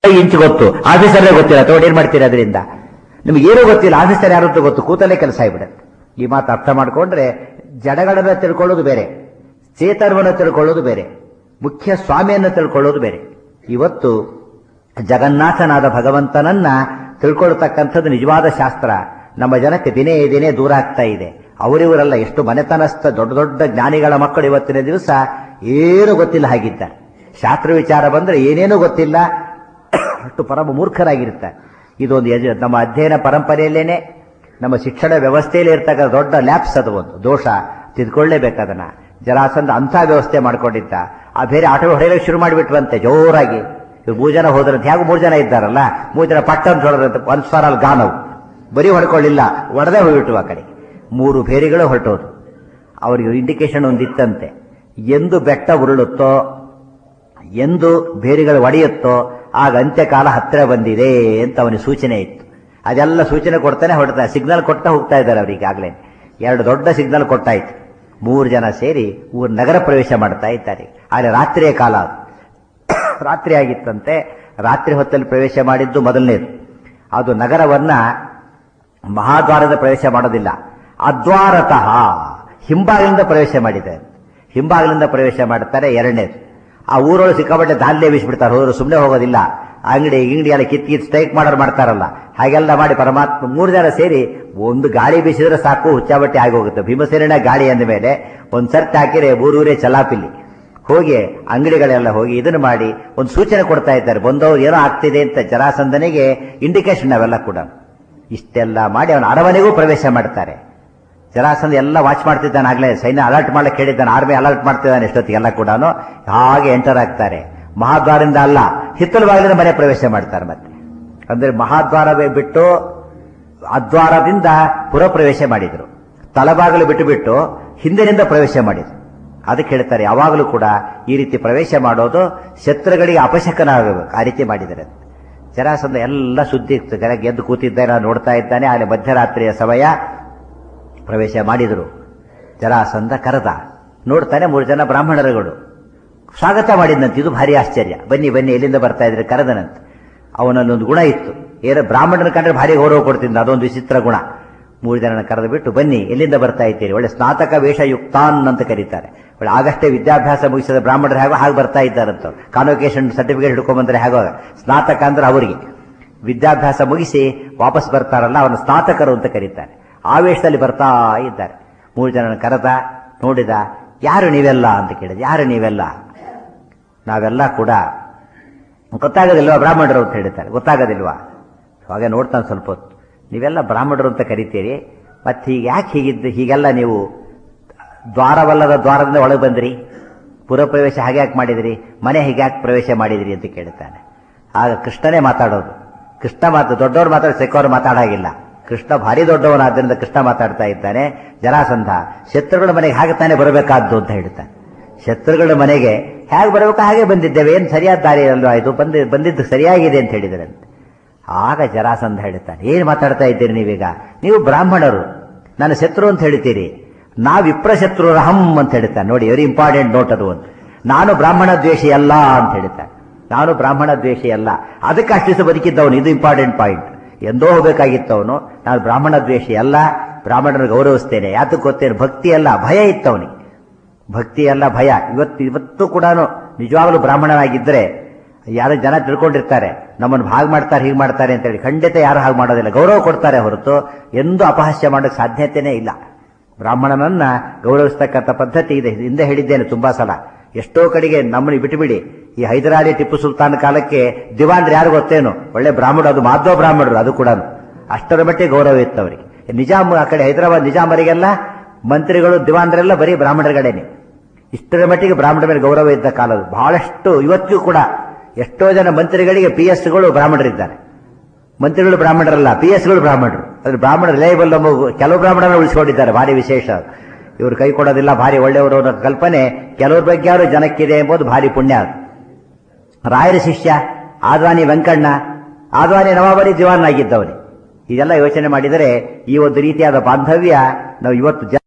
ಇಂಚು ಗೊತ್ತು ಆಫೀಸರೇ ಗೊತ್ತಿಲ್ಲ ತಗೊಂಡು ಏನ್ ಮಾಡ್ತೀರಿ ಅದರಿಂದ ನಿಮ್ಗೆ ಏನೂ ಗೊತ್ತಿಲ್ಲ ಆಫೀಸರ್ ಯಾರು ಅಂತ ಗೊತ್ತು ಕೂತಲ್ಲೇ ಕೆಲಸ ಆಗಿಬಿಡುತ್ತೆ ಈ ಮಾತು ಅರ್ಥ ಮಾಡ್ಕೊಂಡ್ರೆ ಜಡಗಳನ್ನ ತಿಳ್ಕೊಳ್ಳೋದು ಬೇರೆ ಚೇತನವನ್ನು ತಿಳ್ಕೊಳ್ಳೋದು ಬೇರೆ ಮುಖ್ಯ ಸ್ವಾಮಿಯನ್ನು ತಿಳ್ಕೊಳ್ಳೋದು ಬೇರೆ ಇವತ್ತು ಜಗನ್ನಾಥನಾದ ಭಗವಂತನನ್ನ ತಿಳ್ಕೊಳ್ತಕ್ಕಂಥದ್ದು ನಿಜವಾದ ಶಾಸ್ತ್ರ ನಮ್ಮ ಜನಕ್ಕೆ ದಿನೇ ದಿನೇ ದೂರ ಆಗ್ತಾ ಇದೆ ಅವರಿವರೆಲ್ಲ ಎಷ್ಟು ಮನೆತನಸ್ಥ ದೊಡ್ಡ ದೊಡ್ಡ ಜ್ಞಾನಿಗಳ ಮಕ್ಕಳು ಇವತ್ತಿನ ದಿವಸ ಏನು ಗೊತ್ತಿಲ್ಲ ಹಾಗಿದ್ದಾರೆ ಶಾಸ್ತ್ರ ವಿಚಾರ ಬಂದ್ರೆ ಏನೇನೂ ಗೊತ್ತಿಲ್ಲ ಅಷ್ಟು ಪರಮ ಮೂರ್ಖರಾಗಿರ್ತಾರೆ ಇದೊಂದು ಯಜ ನಮ್ಮ ಅಧ್ಯಯನ ಪರಂಪರೆಯಲ್ಲೇನೆ ನಮ್ಮ ಶಿಕ್ಷಣ ವ್ಯವಸ್ಥೆಯಲ್ಲಿ ಇರ್ತಕ್ಕಂಥ ದೊಡ್ಡ ಲ್ಯಾಪ್ಸ್ ಅದು ಒಂದು ದೋಷ ತಿದ್ಕೊಳ್ಳೇಬೇಕದನ್ನ ಜರಾಸಂಧ ಅಂಥ ವ್ಯವಸ್ಥೆ ಮಾಡ್ಕೊಂಡಿದ್ದ ಆ ಬೇರೆ ಆಟೋ ಹೊಡೆಯಲಿಕ್ಕೆ ಶುರು ಮಾಡಿಬಿಟ್ರಂತೆ ಜೋರಾಗಿ ಇವ್ರು ಮೂರು ಜನ ಹೋದ್ರಂತೆ ಹೇಗೂ ಮೂರು ಜನ ಇದ್ದಾರಲ್ಲ ಮೂರು ಜನ ಪಟ್ಟ ಅಂತ ಹೊಡೆದ್ರಂತೆ ಒಂದು ಸ್ವರಲ್ಲಿ ಗಾನವು ಬರೀ ಹೊಡ್ಕೊಳ್ಳಿಲ್ಲ ಒಡೆದೇ ಹೋಗ್ಬಿಟ್ಟು ಆ ಕಡೆ ಮೂರು ಬೇರಿಗಳು ಹೊರಟೋದು ಅವರಿಗೆ ಇಂಡಿಕೇಶನ್ ಒಂದಿತ್ತಂತೆ ಎಂದು ಬೆಟ್ಟ ಉರುಳುತ್ತೋ ಎಂದು ಬೇರುಗಳು ಒಡೆಯುತ್ತೋ ಆಗ ಅಂತ್ಯಕಾಲ ಹತ್ತಿರ ಬಂದಿದೆ ಅಂತ ಅವನಿಗೆ ಸೂಚನೆ ಇತ್ತು ಅದೆಲ್ಲ ಸೂಚನೆ ಕೊಡ್ತಾನೆ ಹೊಡ್ತಾರೆ ಸಿಗ್ನಲ್ ಕೊಡ್ತಾ ಹೋಗ್ತಾ ಇದ್ದಾರೆ ಅವ್ರಿಗೆ ಈಗಾಗಲೇ ಎರಡು ದೊಡ್ಡ ಸಿಗ್ನಲ್ ಕೊಟ್ಟಾಯ್ತು ಮೂರು ಜನ ಸೇರಿ ಊರು ನಗರ ಪ್ರವೇಶ ಮಾಡ್ತಾ ಇದ್ದಾರೆ ಆದರೆ ರಾತ್ರಿಯ ಕಾಲ ಅದು ರಾತ್ರಿ ಆಗಿತ್ತಂತೆ ರಾತ್ರಿ ಹೊತ್ತಲ್ಲಿ ಪ್ರವೇಶ ಮಾಡಿದ್ದು ಮೊದಲನೇದು ಅದು ನಗರವನ್ನ ಮಹಾದ್ವಾರದ ಪ್ರವೇಶ ಮಾಡೋದಿಲ್ಲ ಅದ್ವಾರತಃ ಹಿಂಬಾಗಿಲಿಂದ ಪ್ರವೇಶ ಮಾಡಿದೆ ಹಿಂಬಾಗಿಲಿಂದ ಪ್ರವೇಶ ಮಾಡ್ತಾರೆ ಎರಡನೇದು ಆ ಊರೊಳಗೆ ಸಿಕ್ಕಾಪಟ್ಟೆ ದಾನ್ಲೇ ಬೀಸ್ಬಿಡ್ತಾರೆ ಹೋದ್ರು ಸುಮ್ಮನೆ ಹೋಗೋದಿಲ್ಲ ಅಂಗಡಿ ಗಿಂಗಡಿ ಎಲ್ಲ ಕಿತ್ ಕಿತ್ ಸ್ಟ್ರೈಕ್ ಮಾಡೋರು ಮಾಡ್ತಾರಲ್ಲ ಹಾಗೆಲ್ಲ ಮಾಡಿ ಪರಮಾತ್ಮ ಮೂರು ಜನ ಸೇರಿ ಒಂದು ಗಾಳಿ ಬೀಸಿದ್ರೆ ಸಾಕು ಹುಚ್ಚಾಬಟ್ಟೆ ಆಗಿ ಹೋಗುತ್ತೆ ಭೀಮಸೇನ ಗಾಳಿ ಅಂದ ಮೇಲೆ ಒಂದ್ ಸರ್ತಿ ಹಾಕಿರೆ ಊರೂರೇ ಚಲಾಪಿಲ್ಲಿ ಹೋಗಿ ಅಂಗಡಿಗಳೆಲ್ಲ ಹೋಗಿ ಇದನ್ನು ಮಾಡಿ ಒಂದು ಸೂಚನೆ ಕೊಡ್ತಾ ಇದ್ದಾರೆ ಬಂದವರು ಏನೋ ಆಗ್ತಿದೆ ಅಂತ ಜರಾಸಂಧನಿಗೆ ಇಂಡಿಕೇಶನ್ ಅವೆಲ್ಲ ಕೂಡ ಇಷ್ಟೆಲ್ಲ ಮಾಡಿ ಅವನ ಅರಮನೆಗೂ ಪ್ರವೇಶ ಮಾಡ್ತಾರೆ ಜರಾಸಂಧ ಎಲ್ಲ ವಾಚ್ ಮಾಡ್ತಿದ್ದಾನೆ ಆಗ್ಲೇ ಸೈನ್ಯ ಅಲರ್ಟ್ ಮಾಡ್ಲಿಕ್ಕೆ ಹೇಳಿದ್ದಾನೆ ಆರ್ಮಿ ಅಲರ್ಟ್ ಮಾಡ್ತಿದ್ದಾನೆ ಎಷ್ಟೊತ್ತಿಗೆಲ್ಲ ಕೂಡ ಹಾಗೆ ಎಂಟರ್ ಆಗ್ತಾರೆ ಮಹಾದ್ವಾರದಿಂದ ಅಲ್ಲ ಹಿತ್ತಲು ಬಾಗಿಲಿಂದ ಮನೆ ಪ್ರವೇಶ ಮಾಡ್ತಾರೆ ಮತ್ತೆ ಅಂದ್ರೆ ಮಹಾದ್ವಾರವೇ ಬಿಟ್ಟು ಅದ್ವಾರದಿಂದ ಪುರ ಪ್ರವೇಶ ಮಾಡಿದ್ರು ತಲಬಾಗಿಲು ಬಿಟ್ಟು ಬಿಟ್ಟು ಹಿಂದಿನಿಂದ ಪ್ರವೇಶ ಮಾಡಿದ್ರು ಅದಕ್ಕೆ ಹೇಳ್ತಾರೆ ಯಾವಾಗಲೂ ಕೂಡ ಈ ರೀತಿ ಪ್ರವೇಶ ಮಾಡೋದು ಶತ್ರುಗಳಿಗೆ ಅಪಶಕನ ಆಗಬೇಕು ಆ ರೀತಿ ಮಾಡಿದ್ದಾರೆ ಜರಾಸಂಧ ಎಲ್ಲ ಸುದ್ದಿ ಬೆಳಗ್ಗೆ ಎದ್ದು ಕೂತಿದ್ದಾನೆ ನೋಡ್ತಾ ಇದ್ದಾನೆ ಅಲ್ಲಿ ಮಧ್ಯರಾತ್ರಿಯ ಸಮಯ ಪ್ರವೇಶ ಮಾಡಿದರು ಜರಾಸಂಧ ಕರೆದ ನೋಡ್ತಾನೆ ಮೂರು ಜನ ಬ್ರಾಹ್ಮಣರುಗಳು ಸ್ವಾಗತ ಮಾಡಿದಂತೆ ಇದು ಭಾರಿ ಆಶ್ಚರ್ಯ ಬನ್ನಿ ಬನ್ನಿ ಎಲ್ಲಿಂದ ಬರ್ತಾ ಇದ್ರೆ ಕರೆದನಂತೆ ಅವನಲ್ಲೊಂದು ಗುಣ ಇತ್ತು ಏನೋ ಬ್ರಾಹ್ಮಣನ ಕಂಡ್ರೆ ಭಾರಿ ಗೌರವ ಕೊಡ್ತಿದ್ದ ಅದೊಂದು ವಿಚಿತ್ರ ಗುಣ ಮೂರು ಜನನ ಕರೆದು ಬಿಟ್ಟು ಬನ್ನಿ ಎಲ್ಲಿಂದ ಬರ್ತಾ ಇದ್ದೀರಿ ಒಳ್ಳೆ ಸ್ನಾತಕ ವೇಷ ಯುಕ್ತಾನ್ ಅಂತ ಕರೀತಾರೆ ಒಳ್ಳೆ ಆಗಷ್ಟೇ ವಿದ್ಯಾಭ್ಯಾಸ ಮುಗಿಸಿದ ಬ್ರಾಹ್ಮಣರು ಹೇಗೋ ಹಾಗೆ ಬರ್ತಾ ಇದ್ದಾರಂತ ಕಾನ್ವೊಕೇಶನ್ ಸರ್ಟಿಫಿಕೇಟ್ ಹಿಡ್ಕೊಂಡ್ಬಂದ್ರೆ ಹೇಗೋ ಸ್ನಾತಕ ಅಂದ್ರೆ ಅವರಿಗೆ ವಿದ್ಯಾಭ್ಯಾಸ ಮುಗಿಸಿ ವಾಪಸ್ ಬರ್ತಾರಲ್ಲ ಅವನ ಸ್ನಾತಕರು ಅಂತ ಕರೀತಾರೆ ಆವೇಶದಲ್ಲಿ ಬರ್ತಾ ಇದ್ದಾರೆ ಮೂರು ಜನನ ಕರೆದ ನೋಡಿದ ಯಾರು ನೀವೆಲ್ಲ ಅಂತ ಕೇಳಿದ ಯಾರು ನೀವೆಲ್ಲ ನಾವೆಲ್ಲ ಕೂಡ ಗೊತ್ತಾಗೋದಿಲ್ವಾ ಬ್ರಾಹ್ಮಣರು ಅಂತ ಹೇಳ್ತಾರೆ ಗೊತ್ತಾಗೋದಿಲ್ವಾ ಹಾಗೆ ನೋಡ್ತಾನೆ ಸ್ವಲ್ಪ ಹೊತ್ತು ನೀವೆಲ್ಲ ಬ್ರಾಹ್ಮಣರು ಅಂತ ಕರಿತೀರಿ ಮತ್ತೆ ಹೀಗೆ ಯಾಕೆ ಹೀಗಿದ್ದು ಹೀಗೆಲ್ಲ ನೀವು ದ್ವಾರವಲ್ಲದ ದ್ವಾರದಿಂದ ಒಳಗೆ ಬಂದ್ರಿ ಪುರಪ್ರವೇಶ ಹಾಗೆ ಯಾಕೆ ಮಾಡಿದ್ರಿ ಮನೆ ಹೀಗೆ ಯಾಕೆ ಪ್ರವೇಶ ಮಾಡಿದ್ರಿ ಅಂತ ಕೇಳ್ತಾನೆ ಆಗ ಕೃಷ್ಣನೇ ಮಾತಾಡೋದು ಕೃಷ್ಣ ಮಾತು ದೊಡ್ಡವ್ರು ಮಾತಾಡಿ ಸಿಕ್ಕವ್ರು ಮಾತಾಡಾಗಿಲ್ಲ ಕೃಷ್ಣ ಭಾರಿ ದೊಡ್ಡವನಾದ್ದರಿಂದ ಕೃಷ್ಣ ಮಾತಾಡ್ತಾ ಇದ್ದಾನೆ ಜರಾಸಂಧ ಶತ್ರುಗಳ ಮನೆಗೆ ಹಾಗೆ ತಾನೇ ಬರಬೇಕಾದ್ದು ಅಂತ ಹೇಳ್ತಾನೆ ಶತ್ರುಗಳ ಮನೆಗೆ ಹೇಗೆ ಬರಬೇಕು ಹಾಗೆ ಬಂದಿದ್ದೇವೆ ಏನು ಸರಿಯಾದ ದಾರಿ ಅಲ್ವಾ ಇದು ಬಂದ ಬಂದಿದ್ದು ಸರಿಯಾಗಿದೆ ಅಂತ ಹೇಳಿದರಂತೆ ಆಗ ಜರಾಸಂಧ ಹೇಳ್ತಾನೆ ಏನ್ ಮಾತಾಡ್ತಾ ಇದ್ದೀರಿ ನೀವೀಗ ನೀವು ಬ್ರಾಹ್ಮಣರು ನನ್ನ ಶತ್ರು ಅಂತ ಹೇಳ್ತೀರಿ ನಾ ವಿಪ್ರ ಶತ್ರು ರಹಂ ಅಂತ ಹೇಳ್ತಾನೆ ನೋಡಿ ವೆರಿ ಇಂಪಾರ್ಟೆಂಟ್ ನೋಟ್ ಅದು ಒಂದು ನಾನು ಬ್ರಾಹ್ಮಣ ದ್ವೇಷಿ ಅಲ್ಲ ಅಂತ ಹೇಳ್ತಾನೆ ನಾನು ಬ್ರಾಹ್ಮಣ ದ್ವೇಷಿ ಅಲ್ಲ ಅದಕ್ಕೆ ಅಷ್ಟು ದಿವಸ ಬದುಕಿದ್ದವನು ಇದು ಇಂಪಾರ್ಟೆಂಟ್ ಪಾಯಿಂಟ್ ಎಂದೋ ಹೋಗಬೇಕಾಗಿತ್ತವನು ನಾನು ಬ್ರಾಹ್ಮಣ ದ್ವೇಷಿ ಅಲ್ಲ ಬ್ರಾಹ್ಮಣರು ಗೌರವಿಸ್ತೇನೆ ಯಾತಕ್ಕೆ ಗೊತ್ತೇನು ಭಕ್ತಿ ಅಲ್ಲ ಭಯ ಇತ್ತವನಿಗೆ ಭಕ್ತಿ ಅಲ್ಲ ಭಯ ಇವತ್ತು ಇವತ್ತು ಕೂಡ ನಿಜವಾಗ್ಲೂ ಬ್ರಾಹ್ಮಣನಾಗಿದ್ದರೆ ಯಾರು ಜನ ತಿಳ್ಕೊಂಡಿರ್ತಾರೆ ನಮ್ಮನ್ನು ಹಾಗೆ ಮಾಡ್ತಾರೆ ಹೀಗೆ ಮಾಡ್ತಾರೆ ಅಂತ ಹೇಳಿ ಖಂಡಿತ ಯಾರು ಹಾಗೆ ಮಾಡೋದಿಲ್ಲ ಗೌರವ ಕೊಡ್ತಾರೆ ಹೊರತು ಎಂದೂ ಅಪಹಾಸ್ಯ ಮಾಡೋಕ್ಕೆ ಸಾಧ್ಯತೆಯೇ ಇಲ್ಲ ಬ್ರಾಹ್ಮಣನನ್ನ ಗೌರವಿಸ್ತಕ್ಕಂಥ ಪದ್ಧತಿ ಇದೆ ಹಿಂದೆ ಹೇಳಿದ್ದೇನೆ ತುಂಬಾ ಸಲ ಎಷ್ಟೋ ಕಡೆಗೆ ನಮ್ಮನ್ನು ಬಿಟ್ಟುಬಿಡಿ ಈ ಹೈದರಾಲಿ ಟಿಪ್ಪು ಸುಲ್ತಾನ್ ಕಾಲಕ್ಕೆ ದಿವಾನ್ರು ಯಾರು ಗೊತ್ತೇನು ಒಳ್ಳೆ ಬ್ರಾಹ್ಮಣರು ಅದು ಮಾಧ್ವ ಬ್ರಾಹ್ಮಣರು ಅದು ಕೂಡ ಅಷ್ಟರ ಮಟ್ಟಿಗೆ ಗೌರವ ಇತ್ತು ಅವರಿಗೆ ನಿಜಾಮ್ ಆ ಕಡೆ ಹೈದರಾಬಾದ್ ನಿಜಾಮರಿಗೆಲ್ಲ ಮಂತ್ರಿಗಳು ದಿವಾನ್ರೆಲ್ಲ ಬರೀ ಬ್ರಾಹ್ಮಣರುಗಳೇನೆ ಇಷ್ಟರ ಮಟ್ಟಿಗೆ ಬ್ರಾಹ್ಮಣರ ಮೇಲೆ ಗೌರವ ಇದ್ದ ಕಾಲದು ಬಹಳಷ್ಟು ಇವತ್ತಿಗೂ ಕೂಡ ಎಷ್ಟೋ ಜನ ಮಂತ್ರಿಗಳಿಗೆ ಪಿ ಎಸ್ಗಳು ಬ್ರಾಹ್ಮಣರಿದ್ದಾರೆ ಮಂತ್ರಿಗಳು ಬ್ರಾಹ್ಮಣರಲ್ಲ ಪಿ ಎಸ್ಗಳು ಬ್ರಾಹ್ಮಣರು ಅದ್ರ ಬ್ರಾಹ್ಮಣ ರಿಲಯಬಲ್ ನಮ್ಮ ಕೆಲವು ಬ್ರಾಹ್ಮಣರನ್ನು ಉಳಿಸಿಕೊಂಡಿದ್ದಾರೆ ಭಾರಿ ವಿಶೇಷ ಇವರು ಕೈ ಕೊಡೋದಿಲ್ಲ ಭಾರಿ ಒಳ್ಳೆಯವರು ಅನ್ನೋ ಕಲ್ಪನೆ ಕೆಲವ್ರ ಬಗ್ಗೆ ಯಾರು ಜನಕ್ಕಿದೆ ಎಂಬುದು ಭಾರಿ ಪುಣ್ಯ ಅದು ರಾಯರ ಶಿಷ್ಯ ಆದ್ವಾನಿ ವೆಂಕಣ್ಣ ಆದ್ವಾನಿ ನವಾಬರಿ ದಿವಾನ್ ಆಗಿದ್ದವನೇ ಇದೆಲ್ಲ ಯೋಚನೆ ಮಾಡಿದರೆ ಈ ಒಂದು ರೀತಿಯಾದ ಬಾಂಧವ್ಯ ನಾವು ಇವತ್ತು